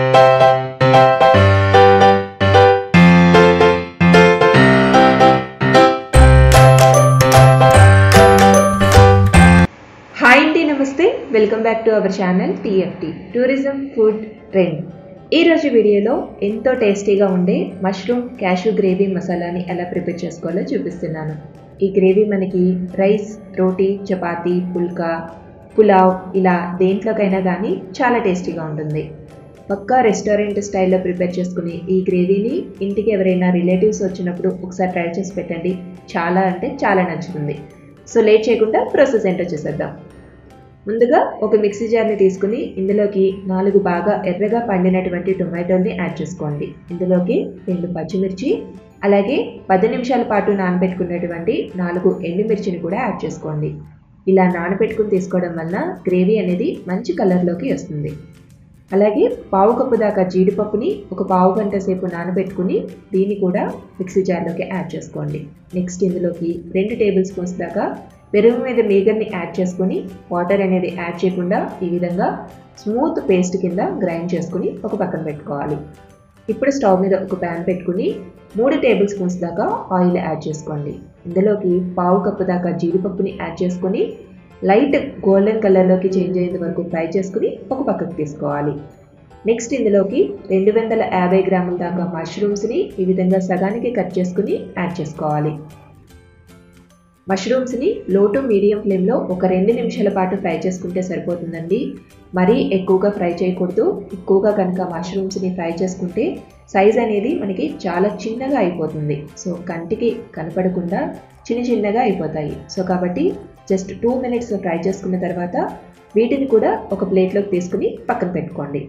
hi అండి నమస్తే welcome back to our channel TFT tourism food trend ఈరోజు వీడియోలో ఎంతో టేస్టీగా ఉండే మష్రూమ్ క్యాషూ గ్రేవీ మసాలాని ఎలా ప్రిపేర్ చేసుకోవాలో చూపిస్తున్నాను ఈ గ్రేవీ మనకి రైస్ రోటీ చపాతీ పుల్కా పులావ్ ఇలా దేంట్లోకైనా కానీ చాలా టేస్టీగా ఉంటుంది పక్కా రెస్టారెంట్ స్టైల్లో ప్రిపేర్ చేసుకుని ఈ గ్రేవీని ఇంటికి ఎవరైనా రిలేటివ్స్ వచ్చినప్పుడు ఒకసారి ట్రై చేసి పెట్టండి చాలా అంటే చాలా నచ్చుతుంది సో లేట్ చేయకుండా ప్రాసెస్ ఏంటో చూసేద్దాం ముందుగా ఒక మిక్సీ జార్ని తీసుకుని ఇందులోకి నాలుగు బాగా ఎర్రగా పండినటువంటి టొమాటోల్ని యాడ్ చేసుకోండి ఇందులోకి రెండు పచ్చిమిర్చి అలాగే పది నిమిషాల పాటు నానబెట్టుకున్నటువంటి నాలుగు ఎండుమిర్చిని కూడా యాడ్ చేసుకోండి ఇలా నానబెట్టుకుని తీసుకోవడం వల్ల గ్రేవీ అనేది మంచి కలర్లోకి వస్తుంది అలాగే పావు కప్పు దాకా జీడిపప్పుని ఒక పావు గంట సేపు నానబెట్టుకుని దీన్ని కూడా మిక్సీ జార్లోకి యాడ్ చేసుకోండి నెక్స్ట్ ఇందులోకి రెండు టేబుల్ స్పూన్స్ దాకా పెరుగు మీద మీగర్ని యాడ్ చేసుకొని వాటర్ అనేది యాడ్ చేయకుండా ఈ విధంగా స్మూత్ పేస్ట్ కింద గ్రైండ్ చేసుకుని ఒక పక్కన పెట్టుకోవాలి ఇప్పుడు స్టవ్ మీద ఒక ప్యాన్ పెట్టుకుని మూడు టేబుల్ స్పూన్స్ దాకా ఆయిల్ యాడ్ చేసుకోండి ఇందులోకి పావు కప్పు దాకా జీడిపప్పుని యాడ్ చేసుకొని లైట్ గోల్డెన్ కలర్లోకి చేంజ్ అయ్యేంత వరకు ఫ్రై చేసుకుని ఒక పక్కకు తీసుకోవాలి నెక్స్ట్ ఇందులోకి రెండు వందల యాభై గ్రాముల దాకా మష్రూమ్స్ని ఈ విధంగా సగానికి కట్ చేసుకుని యాడ్ చేసుకోవాలి మష్రూమ్స్ని లో టు మీడియం ఫ్లేమ్లో ఒక రెండు నిమిషాల పాటు ఫ్రై చేసుకుంటే సరిపోతుందండి మరీ ఎక్కువగా ఫ్రై చేయకూడదు ఎక్కువగా కనుక మష్రూమ్స్ని ఫ్రై చేసుకుంటే సైజ్ అనేది మనకి చాలా చిన్నగా అయిపోతుంది సో కంటికి కనపడకుండా చిన్న చిన్నగా అయిపోతాయి సో కాబట్టి జస్ట్ టూ మినిట్స్ ఫ్రై చేసుకున్న తర్వాత వీటిని కూడా ఒక ప్లేట్లోకి తీసుకుని పక్కన పెట్టుకోండి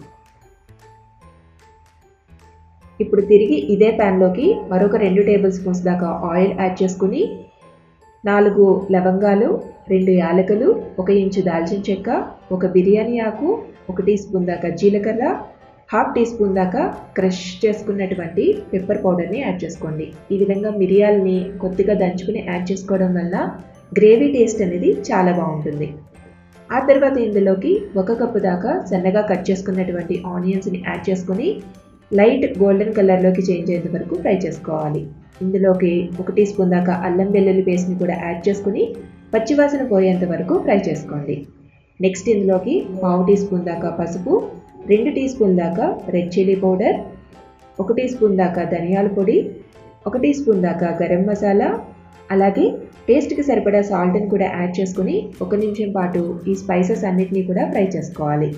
ఇప్పుడు తిరిగి ఇదే ప్యాన్లోకి మరొక రెండు టేబుల్ స్పూన్స్ దాకా ఆయిల్ యాడ్ చేసుకుని నాలుగు లవంగాలు రెండు యాలకులు ఒక ఇంచు దాల్చిన చెక్క ఒక బిర్యానీ ఆకు ఒక టీ స్పూన్ దాకా జీలకర్ర హాఫ్ టీ స్పూన్ దాకా క్రష్ చేసుకున్నటువంటి పెప్పర్ పౌడర్ని యాడ్ చేసుకోండి ఈ విధంగా మిరియాలని కొద్దిగా దంచుకుని యాడ్ చేసుకోవడం వల్ల గ్రేవీ టేస్ట్ అనేది చాలా బాగుంటుంది ఆ తర్వాత ఇందులోకి ఒక కప్పు దాకా సన్నగా కట్ చేసుకున్నటువంటి ఆనియన్స్ని యాడ్ చేసుకొని లైట్ గోల్డెన్ కలర్లోకి చేంజ్ అయ్యేంత వరకు ఫ్రై చేసుకోవాలి ఇందులోకి ఒక టీ స్పూన్ దాకా అల్లం వెల్లుల్లి పేస్ట్ని కూడా యాడ్ చేసుకుని పచ్చివాసన పోయేంత వరకు ఫ్రై చేసుకోండి నెక్స్ట్ ఇందులోకి పావు టీ స్పూన్ దాకా పసుపు రెండు టీ స్పూన్ దాకా రెడ్ చిల్లీ పౌడర్ ఒక టీ స్పూన్ దాకా ధనియాల పొడి ఒక టీ స్పూన్ దాకా గరం మసాలా అలాగే టేస్ట్కి సరిపడా సాల్ట్ని కూడా యాడ్ చేసుకుని ఒక నిమిషం పాటు ఈ స్పైసెస్ అన్నిటినీ కూడా ఫ్రై చేసుకోవాలి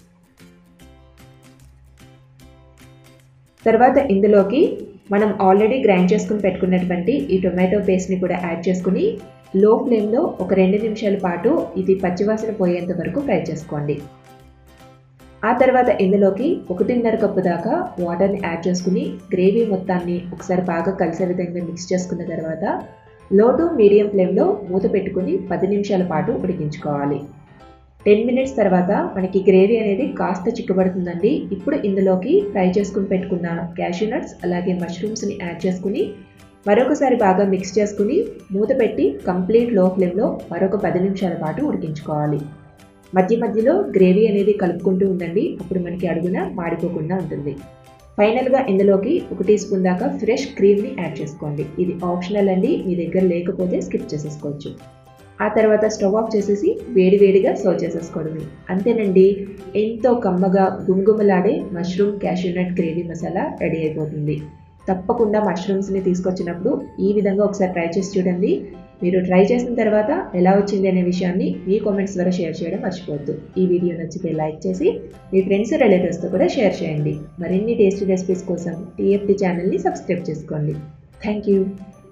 తర్వాత ఇందులోకి మనం ఆల్రెడీ గ్రైండ్ చేసుకుని పెట్టుకున్నటువంటి ఈ టొమాటో పేస్ట్ని కూడా యాడ్ చేసుకుని లో ఫ్లేమ్లో ఒక రెండు నిమిషాల పాటు ఇది పచ్చివాసన పోయేంత వరకు ఫ్రై చేసుకోండి ఆ తర్వాత ఇందులోకి ఒకటిన్నర కప్పు దాకా వాటర్ని యాడ్ చేసుకుని గ్రేవీ మొత్తాన్ని ఒకసారి బాగా కలిసే విధంగా మిక్స్ చేసుకున్న తర్వాత లో టు మీడియం ఫ్లేమ్లో మూత పెట్టుకుని పది నిమిషాల పాటు ఉడికించుకోవాలి టెన్ మినిట్స్ తర్వాత మనకి గ్రేవీ అనేది కాస్త చిక్కబడుతుందండి ఇప్పుడు ఇందులోకి ఫ్రై చేసుకుని పెట్టుకున్న క్యాషూ నట్స్ అలాగే మష్రూమ్స్ని యాడ్ చేసుకుని మరొకసారి బాగా మిక్స్ చేసుకుని మూత పెట్టి కంప్లీట్ లో ఫ్లేమ్లో మరొక పది నిమిషాల పాటు ఉడికించుకోవాలి మధ్య మధ్యలో గ్రేవీ అనేది కలుపుకుంటూ ఉండండి అప్పుడు మనకి అడుగున మాడిపోకుండా ఉంటుంది ఫైనల్గా ఇందులోకి ఒక టీ స్పూన్ దాకా ఫ్రెష్ క్రీమ్ని యాడ్ చేసుకోండి ఇది ఆప్షనల్ అండి మీ దగ్గర లేకపోతే స్కిప్ చేసేసుకోవచ్చు ఆ తర్వాత స్టవ్ ఆఫ్ చేసేసి వేడి వేడిగా సర్వ్ చేసేసుకోవడమే అంతేనండి ఎంతో కమ్మగా గుమగుమలాడే mushroom cashew nut gravy masala ready అయిపోతుంది తప్పకుండా మష్రూమ్స్ని తీసుకొచ్చినప్పుడు ఈ విధంగా ఒకసారి ట్రై చేసి చూడండి మీరు ట్రై చేసిన తర్వాత ఎలా వచ్చింది అనే విషయాన్ని మీ కామెంట్స్ ద్వారా షేర్ చేయడం మర్చిపోవద్దు ఈ వీడియో నచ్చితే లైక్ చేసి మీ ఫ్రెండ్స్ రిలేటివ్స్తో కూడా షేర్ చేయండి మరిన్ని టేస్టీ రెసిపీస్ కోసం టీఎఫ్టీ ఛానల్ని సబ్స్క్రైబ్ చేసుకోండి థ్యాంక్ యూ